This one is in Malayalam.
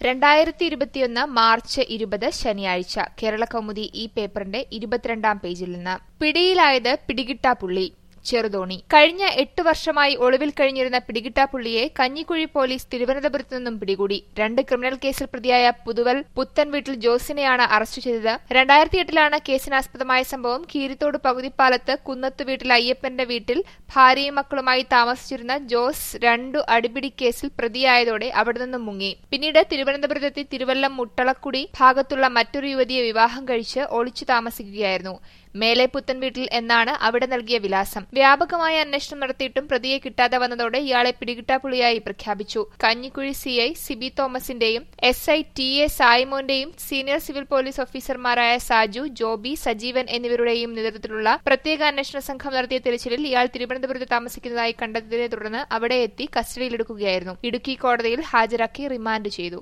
രണ്ടായിരത്തി ഇരുപത്തിയൊന്ന് മാർച്ച് ഇരുപത് ശനിയാഴ്ച കേരള കൗമുദി ഈ പേപ്പറിന്റെ ഇരുപത്തിരണ്ടാം പേജിൽ നിന്ന് പിടിയിലായത് പിടികിട്ടാപ്പുള്ളി ചെറുതോണി കഴിഞ്ഞ എട്ട് വർഷമായി ഒളിവിൽ കഴിഞ്ഞിരുന്ന പിടികിട്ടാപ്പുള്ളിയെ കഞ്ഞിക്കുഴി പോലീസ് തിരുവനന്തപുരത്ത് നിന്നും പിടികൂടി രണ്ട് ക്രിമിനൽ കേസിൽ പ്രതിയായ പുതുവൽ പുത്തൻ വീട്ടിൽ ജോസിനെയാണ് അറസ്റ്റ് ചെയ്തത് രണ്ടായിരത്തി എട്ടിലാണ് കേസിനാസ്പദമായ സംഭവം കീരിത്തോട് പകുതിപ്പാലത്ത് കുന്നത്ത് വീട്ടിൽ അയ്യപ്പന്റെ വീട്ടിൽ ഭാര്യയും മക്കളുമായി താമസിച്ചിരുന്ന ജോസ് രണ്ടു അടിപിടി കേസിൽ പ്രതിയായതോടെ അവിടെ നിന്നും മുങ്ങി പിന്നീട് തിരുവനന്തപുരത്തെത്തി തിരുവല്ലം മുട്ടളക്കുടി ഭാഗത്തുള്ള മറ്റൊരു യുവതിയെ വിവാഹം കഴിച്ച് ഒളിച്ചു താമസിക്കുകയായിരുന്നു മേലെ പുത്തൻ വീട്ടിൽ എന്നാണ് അവിടെ നൽകിയ വിലാസം വ്യാപകമായ അന്വേഷണം നടത്തിയിട്ടും പ്രതിയെ കിട്ടാതെ വന്നതോടെ ഇയാളെ പിടികിട്ടാപ്പുള്ളിയായി പ്രഖ്യാപിച്ചു കഞ്ഞിക്കുഴി സിഐ സിബി തോമസിന്റെയും എസ് ഐ ടി എ സായ്മോന്റെയും സീനിയർ സിവിൽ പോലീസ് ഓഫീസർമാരായ സാജു ജോബി സജീവൻ എന്നിവരുടെയും നേതൃത്വത്തിലുള്ള പ്രത്യേക അന്വേഷണ സംഘം നടത്തിയ തിരച്ചിലിൽ ഇയാൾ തിരുവനന്തപുരത്ത് താമസിക്കുന്നതായി കണ്ടെത്തിയതിനെ തുടർന്ന് അവിടെ എത്തി കസ്റ്റഡിയിലെടുക്കുകയായിരുന്നു ഇടുക്കി കോടതിയിൽ ഹാജരാക്കി റിമാൻഡ് ചെയ്തു